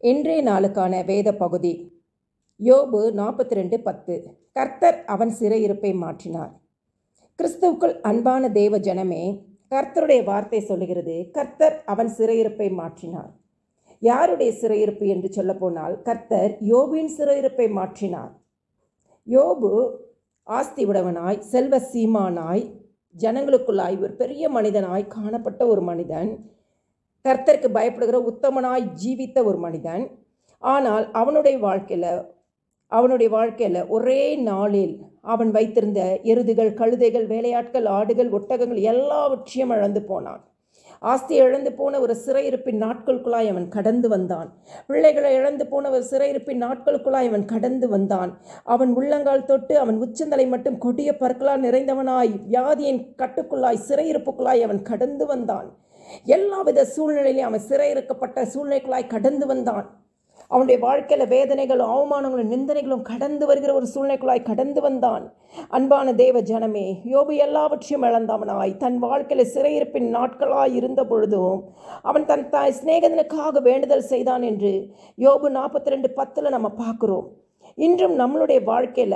இன்றைய நாளுக்கான வேத பகுதி யோபு நாற்பத்தி ரெண்டு பத்து கர்த்தர் அவன் சிறையிருப்பை மாற்றினார் கிறிஸ்துவுக்குள் அன்பான தேவ ஜனமே கர்த்தருடைய வார்த்தை சொல்லுகிறது கர்த்தர் அவன் சிறையிருப்பை மாற்றினார் யாருடைய சிறையிருப்பு என்று சொல்லப்போனால் கர்த்தர் யோபின் சிறையிருப்பை மாற்றினார் யோபு ஆஸ்தி உடையவனாய் செல்வ சீமானாய் ஜனங்களுக்குள்ளாய் ஒரு பெரிய மனிதனாய் காணப்பட்ட ஒரு மனிதன் கர்த்தருக்கு பயப்படுகிற உத்தமனாய் ஜீவித்த ஒரு மனிதன் ஆனால் அவனுடைய வாழ்க்கையில் அவனுடைய வாழ்க்கையில் ஒரே நாளில் அவன் வைத்திருந்த எருதுகள் கழுதைகள் வேலையாட்கள் ஆடுகள் ஒட்டகங்கள் எல்லாவற்றையும் இழந்து போனான் ஆஸ்தி இழந்து போன ஒரு சிறையிருப்பின் நாட்களுக்குள்ளாய் அவன் கடந்து வந்தான் பிள்ளைகளை இழந்து போன ஒரு சிறையிருப்பின் நாட்களுக்குள்ளாய் அவன் கடந்து வந்தான் அவன் உள்ளங்கால் தொட்டு அவன் உச்சந்தலை மட்டும் கொடிய பற்களால் நிறைந்தவனாய் வியாதியின் கட்டுக்குள்ளாய் சிறையிருப்புக்குள்ளாய் அவன் கடந்து வந்தான் எல்லாவித சூழ்நிலையிலும் அவன் சிறையிருக்கப்பட்ட சூழ்நிலைக்குள்ளாய் கடந்து வந்தான் அவனுடைய வாழ்க்கையில் வேதனைகளும் அவமானங்களும் நிந்தனைகளும் கடந்து வருகிற ஒரு சூழ்நிலைக்குள்ளாய் கடந்து வந்தான் அன்பான தேவ ஜனமே யோபு எல்லாவற்றையும் இழந்தவனாய் தன் வாழ்க்கையில் சிறையிருப்பின் நாட்களாய் இருந்த பொழுதும் அவன் தன் தாய் சிநேகதனுக்காக வேண்டுதல் செய்தான் என்று யோபு நாற்பத்தி ரெண்டு பத்தில் நம்ம பார்க்குறோம் இன்றும் நம்மளுடைய வாழ்க்கையில்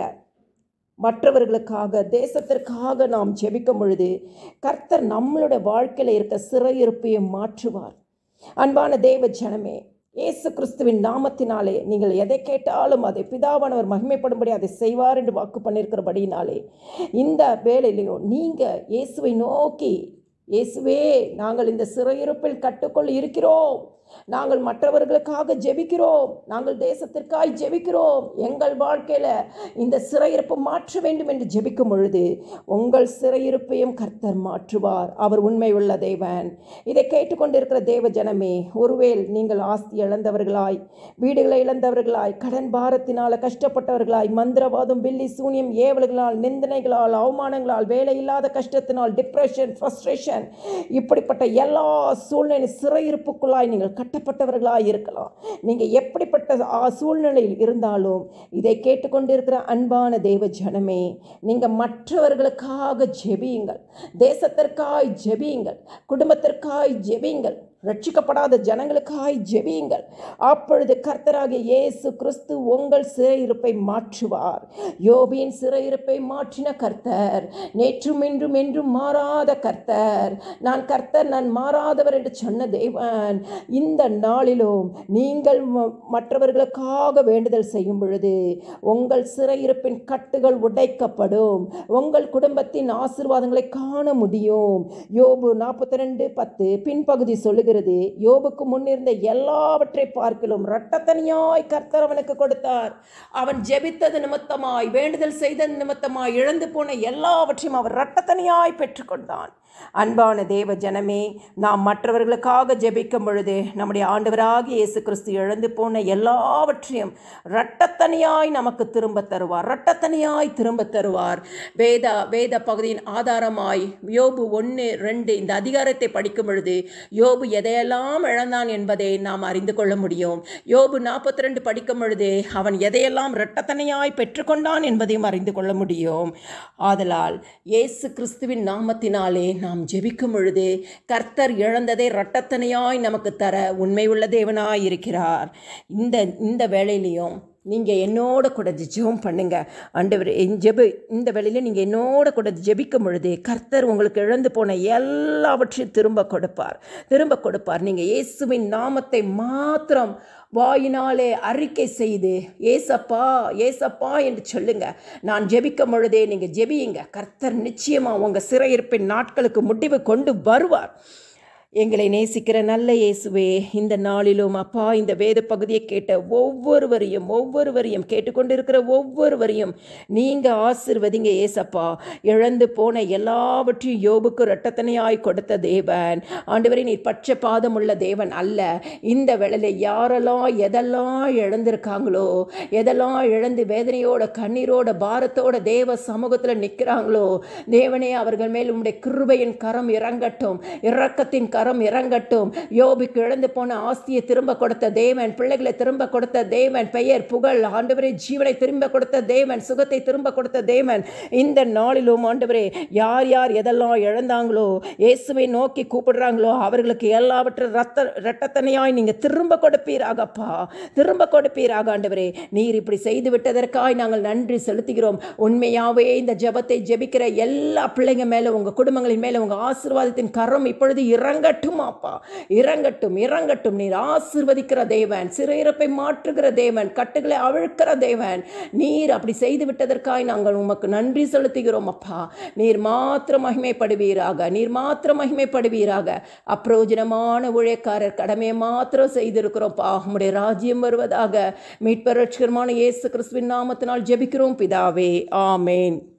மற்றவர்களுக்காக தேசத்திற்காக நாம் ஜெபிக்கும் பொழுது கர்த்தர் நம்மளுடைய வாழ்க்கையில் இருக்க சிறையிருப்பையை மாற்றுவார் அன்பான தேவ ஜனமே இயேசு கிறிஸ்துவின் நாமத்தினாலே நீங்கள் எதை கேட்டாலும் அதை பிதாவானவர் மகிமைப்படும்படி அதை செய்வார் என்று வாக்கு பண்ணியிருக்கிறபடினாலே இந்த வேலையிலையும் நீங்கள் இயேசுவை நோக்கி இயேசுவே நாங்கள் இந்த சிறையிருப்பில் கட்டுக்குள் இருக்கிறோம் நாங்கள் மற்றவர்களுக்காக ஜெபிக்கிறோம் நாங்கள் தேசத்திற்காய் ஜெபிக்கிறோம் எங்கள் வாழ்க்கையில் இந்த சிறையிருப்பு மாற்ற வேண்டும் என்று ஜெபிக்கும் பொழுது உங்கள் சிறையிருப்பையும் கர்த்தர் மாற்றுவார் அவர் உண்மை உள்ள தேவன் இதை கேட்டுக்கொண்டிருக்கிற தேவ ஜனமே ஒருவேள் நீங்கள் ஆஸ்தி இழந்தவர்களாய் வீடுகளை இழந்தவர்களாய் கடன் பாரத்தினால் கஷ்டப்பட்டவர்களாய் மந்திரவாதம் பில்லி சூனியம் ஏவல்களால் நிந்தனைகளால் அவமானங்களால் வேலை இல்லாத கஷ்டத்தினால் டிப்ரெஷன் ஃப்ரஸ்ட்ரேஷன் இப்படிப்பட்ட எல்லா சூழ்நிலை சிறையிருப்புக்குள்ளாய் நீங்கள் கட்டப்பட்டவர்களாக இருக்கலாம் நீங்கள் எப்படிப்பட்ட சூழ்நிலையில் இருந்தாலும் இதை கேட்டுக்கொண்டிருக்கிற அன்பான தெய்வ ஜனமே நீங்கள் மற்றவர்களுக்காக ஜெபியுங்கள் தேசத்திற்காய் ஜெபியுங்கள் குடும்பத்திற்காய் ஜெபியுங்கள் ரட்சிக்கப்படாத ஜனங்களுக்காய் ஜெபியுங்கள் அப்பொழுது கர்த்தராகிய இயேசு கிறிஸ்து உங்கள் சிறையிருப்பை மாற்றுவார் யோபியின் சிறையிருப்பை மாற்றின கர்த்தர் நேற்றும் இன்றும் என்றும் மாறாத கர்த்தர் நான் கர்த்தர் நான் மாறாதவர் என்று சொன்ன தேவன் இந்த நாளிலும் நீங்கள் மற்றவர்களுக்காக வேண்டுதல் செய்யும் பொழுது உங்கள் சிறையிருப்பின் கட்டுகள் உடைக்கப்படும் உங்கள் குடும்பத்தின் ஆசிர்வாதங்களை காண முடியும் யோபு நாற்பத்தி ரெண்டு பத்து பின்பகுதி சொல்லுகிறது சொல்லுகிறது யோபுக்கு முன்னிருந்த எல்லாவற்றை பார்க்கலும் இரட்டத்தனியாய் கர்த்தர் அவனுக்கு கொடுத்தார் அவன் ஜெபித்தது நிமித்தமாய் வேண்டுதல் செய்தது நிமித்தமாய் இழந்து போன எல்லாவற்றையும் அவர் இரட்டத்தனியாய் பெற்றுக்கொண்டான் அன்பான தேவ ஜனமே நாம் மற்றவர்களுக்காக ஜெபிக்கும் பொழுது நம்முடைய ஆண்டவராக இயேசு கிறிஸ்து இழந்து போன எல்லாவற்றையும் இரட்டத்தனியாய் நமக்கு திரும்ப தருவார் இரட்டத்தனியாய் திரும்ப தருவார் வேத வேத பகுதியின் ஆதாரமாய் யோபு ஒன்று ரெண்டு இந்த அதிகாரத்தை படிக்கும் பொழுது யோபு எதையெல்லாம் இழந்தான் என்பதை நாம் அறிந்து கொள்ள முடியும் யோபு நாற்பத்தி ரெண்டு படிக்கும் பொழுது அவன் எதையெல்லாம் இரட்டத்தனையாய் பெற்றுக்கொண்டான் என்பதையும் அறிந்து கொள்ள முடியும் ஆதலால் இயேசு கிறிஸ்துவின் நாமத்தினாலே நாம் ஜெபிக்கும் பொழுது கர்த்தர் இழந்ததை இரட்டத்தனையாய் நமக்கு தர உண்மை உள்ள தேவனாய் இருக்கிறார் இந்த இந்த வேளையிலையும் நீங்கள் என்னோட கூட ஜெபம் பண்ணுங்க ஆண்டவர் ஜெபு இந்த வேளையில் நீங்கள் என்னோட கூட ஜெபிக்கும் பொழுது கர்த்தர் உங்களுக்கு இழந்து போன எல்லாவற்றையும் திரும்ப கொடுப்பார் திரும்ப கொடுப்பார் நீங்கள் இயேசுவின் நாமத்தை மாத்திரம் வாயினாலே அறிக்கை செய்து ஏசப்பா ஏசப்பா என்று சொல்லுங்க நான் ஜெபிக்கும் பொழுதே நீங்கள் ஜெபியுங்க கர்த்தர் நிச்சயமாக உங்கள் சிறையிருப்பின் நாட்களுக்கு முடிவு கொண்டு வருவார் எங்களை நேசிக்கிற நல்ல இயேசுவே இந்த நாளிலும் அப்பா இந்த வேத பகுதியை கேட்ட ஒவ்வொருவரையும் ஒவ்வொருவரையும் கேட்டுக்கொண்டிருக்கிற ஒவ்வொருவரையும் நீங்கள் ஆசிர்வதிங்க ஏசப்பா இழந்து போன எல்லாவற்றையும் யோபுக்கு இரட்டத்தனையாய் கொடுத்த தேவன் ஆண்டவரே நீர் பட்ச பாதம் உள்ள தேவன் அல்ல இந்த வேளையில் யாரெல்லாம் எதெல்லாம் இழந்திருக்காங்களோ எதெல்லாம் இழந்து வேதனையோட கண்ணீரோட பாரத்தோட தேவ சமூகத்தில் நிற்கிறாங்களோ தேவனே அவர்கள் மேல் உம்முடைய கிருபையின் கரம் இறங்கட்டும் இரக்கத்தின் கரம் கரம் இறங்கட்டும் யோபுக்கு இழந்து போன ஆஸ்தியை திரும்ப கொடுத்த தேவன் பிள்ளைகளை திரும்ப கொடுத்த தேவன் பெயர் புகழ் ஆண்டவரே ஜீவனை திரும்ப கொடுத்த தேவன் சுகத்தை திரும்ப கொடுத்த தேவன் இந்த நாளிலும் ஆண்டவரே யார் யார் எதெல்லாம் இழந்தாங்களோ இயேசுவை நோக்கி கூப்பிடுறாங்களோ அவர்களுக்கு எல்லாவற்றும் ரத்த இரட்டத்தனையாய் நீங்கள் திரும்ப கொடுப்பீராகப்பா திரும்ப கொடுப்பீராக ஆண்டவரே நீர் இப்படி செய்து விட்டதற்காய் நாங்கள் நன்றி செலுத்துகிறோம் உண்மையாகவே இந்த ஜெபத்தை ஜெபிக்கிற எல்லா பிள்ளைங்க மேலே உங்கள் குடும்பங்களின் மேலே உங்கள் ஆசீர்வாதத்தின் கரம் இப்பொழுது இறங்கட்டும் அப்பா இறங்கட்டும் இறங்கட்டும் நீர் ஆசீர்வதிக்கிற தேவன் சிறையிறப்பை மாற்றுகிற தேவன் கட்டுகளை அவிழ்க்கிற தேவன் நீர் அப்படி செய்து விட்டதற்காய் நாங்கள் உமக்கு நன்றி செலுத்துகிறோம் அப்பா நீர் மாத்திரம் மகிமைப்படுவீராக நீர் மாத்திரம் மகிமைப்படுவீராக அப்பிரோஜனமான ஊழியக்காரர் கடமையை மாத்திரம் செய்திருக்கிறோம்ப்பா உம்முடைய ராஜ்யம் வருவதாக மீட்பரட்சகரமான இயேசு கிறிஸ்துவின் நாமத்தினால் ஜெபிக்கிறோம் பிதாவே ஆமேன்